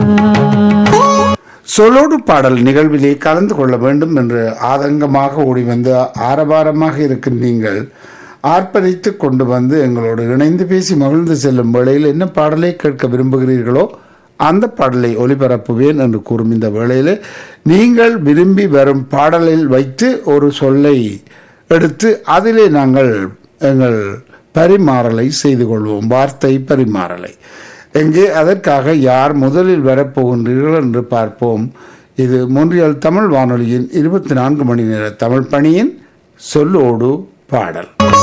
சொல்லோடு பாடல் நிகழ்விலே கலந்து கொள்ள வேண்டும் என்று ஆதங்கமாக ஓடி வந்து ஆரவாரமாக இருக்கும் நீங்கள் ஆர்ப்பரித்து கொண்டு வந்து எங்களோடு இணைந்து பேசி மகிழ்ந்து செல்லும் வேளையில் என்ன பாடலை கேட்க விரும்புகிறீர்களோ அந்த பாடலை ஒளிபரப்புவேன் என்று கூறும் இந்த வேளையில் நீங்கள் விரும்பி வரும் பாடலில் வைத்து ஒரு சொல்லை எடுத்து அதிலே நாங்கள் எங்கள் பரிமாறலை செய்து கொள்வோம் வார்த்தை பரிமாறலை எங்கே அதற்காக யார் முதலில் வரப்போகின்றீர்கள் என்று பார்ப்போம் இது மொன்றியல் தமிழ் வானொலியின் இருபத்தி நான்கு மணி நேர தமிழ் பணியின் சொல்லோடு பாடல்